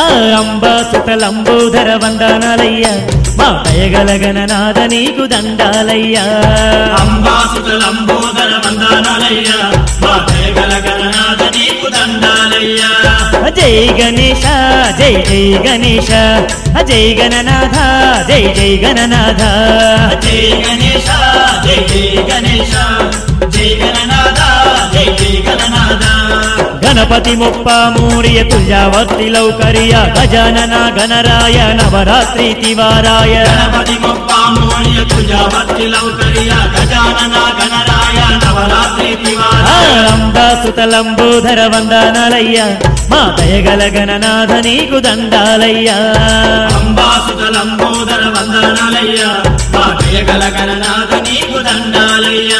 ఆ అంబాసుత లంబోదర వందనాలయ్యా మా దయగల గణనాథ నీకు దండాలయ్యా అంబాసుత లంబోదర వందనాలయ్యా మా దయగల గణనాథ నీకు దండాలయ్యా జై గణేశ జై జై గణేశ జై గణనాథ జై జై గణనాథ జై గణేశ జై జై గణేశ జై గణనాథ జై జై గణనాథ గణపతి ముప్ప మూర్య తుల్యావర్తి లౌకర్య గజానన గణరాయ నవరాత్రి తివారాయ గణపతి గొప్పామూల్య తుజావర్తి లౌకర్య గజానన గణరాయ నవరాత్రి ఆ తివారాయ అంబాసుత లంబోదర వందనాలయ్యా మా దయగల గణనాథ నీకు దండాలయ్యా అంబాసుత లంబోదర వందనాలయ్యా మా దయగల గణనాథ నీకు దండాలయ్యా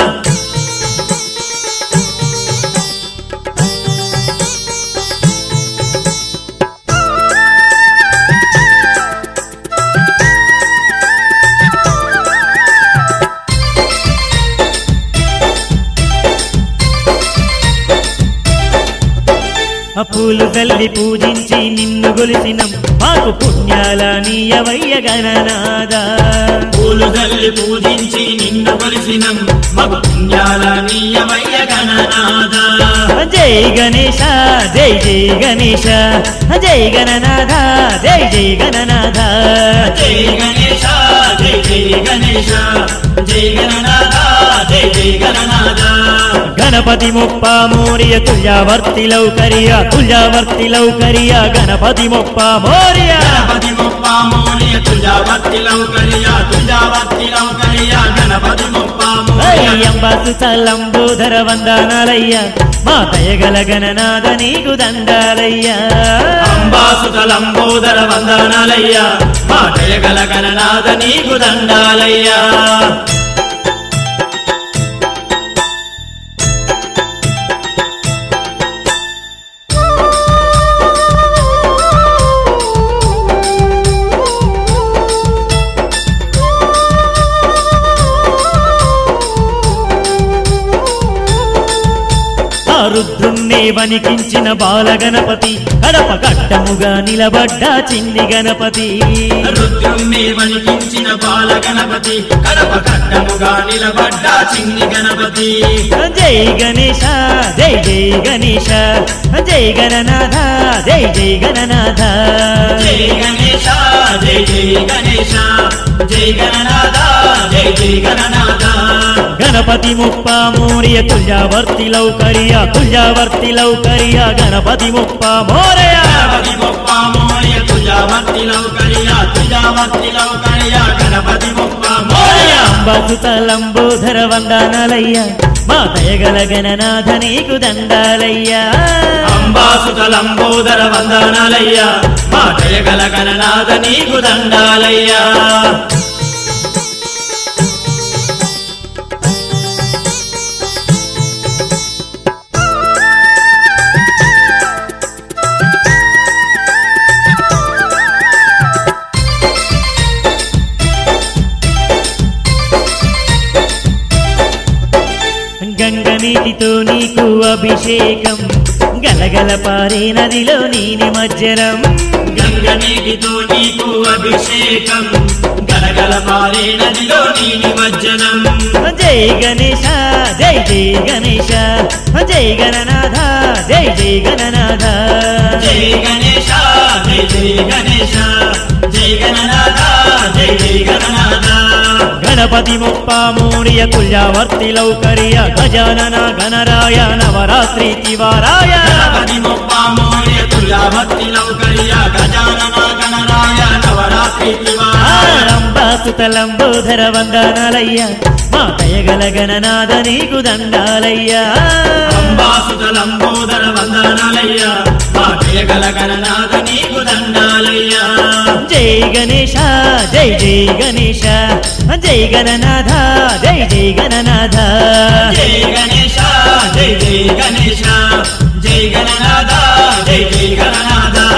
ఆ పూలు తల్లి పూజించి నిన్ను గొలిసినం మాకు పుణ్యాల నీయవయ్య గణనాథ పూలు తల్లి పూజించి నిన్ను కొలిసినం మగ పుణ్యాల నీయమయ్య గణనాథ జై గణేశ జై జై గణేశ జై గణనాథ జై జై గణనాథ జై గణేశ జై జై గణేశ జై గణనాథ జై జై గణనాథ గణపతి ముప్ప మోర్య తుల్యావర్తి లౌకర్య తుల్యావర్తి లౌకర్య గణపతి ముప్ప మోర్య గణపతి ముప్పామూలియ తుజావర్తి లౌకర్య తుజావర్తి లౌకర్య గణపతి ముప్పామూలియ అంబాసు లంబోదర వందనాలయ్య మా దయగల గణనాథ నీకు దండాలయ్యా అంబాసుత లంబోదర వందనాలయ్యా మా దయగల గణనాథ నీకు దండాలయ్యా ఆ రుద్రుణ్ణే వణికించిన బాలగణపతి కడప గడ్డముగా నిలబడ్డ చిన్ని గణపతి రుద్రుణ్ణి వణికించిన బాల గణపతి కడప కట్టముగా నిలబడ్డ చిన్ని గణపతి జై గణేశ జై జై గణేశ జై గణనాథ జై జై గణనాథ జై గణేశ జై జై గణేశ జై గణనాథ జై జై గణనాథ గణపతి ముప్ప మోర్య తుల్యావర్తి లౌకర్య తుల్యావర్తి లౌకర్య గణపతి ముప్ప మోరయ గణపతి గొప్పామూల్య తుజావర్తి లౌకర్య తుజావర్తి లౌకర్య గణపతి గొప్పామూల్య అంబసుత లంబోధర వందనాలయ్య మా దయగల గణనాథ నీకు దండాలయ్యా అంబాసుత లంబోదర వందనాలయ్యా మా దయగల గణనాథ నీకు దండాలయ్యా గంగ నీటితో నీకు అభిషేకం గలగల పారే నదిలో నీ నిమజ్జనం గంగ నీటితో నీకు అభిషేకం గలగల పారే నదిలో నీ నిమజ్జనం జై గణేశ జై జై గణేశ జై గణనాథ జై జై గణనాథ జై గణేశ జై జై గణేశ జై గణనాథ జై జై గణనాథ గణపతి ముప్ప మూడియ తుల్యావర్తి లౌకర్య గజానన గణరాయ నవరాత్రి తివారాయ గణపతి ముప్పామూల్య తులాభక్తి లౌకర్య గజానన గణరాయ నవరాత్రి తివారాయ ఆరంభాసుత లంబోధర వందనాలయ్య మా దయగల గణనాథ నీకు దండాలయ్యా అంబాసుత లంబోదర వందనాలయ్యా మా జయగల గణనాథ నీకు దండాలయ్యా జై గణేశ జై జై గణేశ జై గణనాథ జై జై గణనాథ జై గణేశ జై జై గణేశ జై గణనాథ జై జై గణనాథ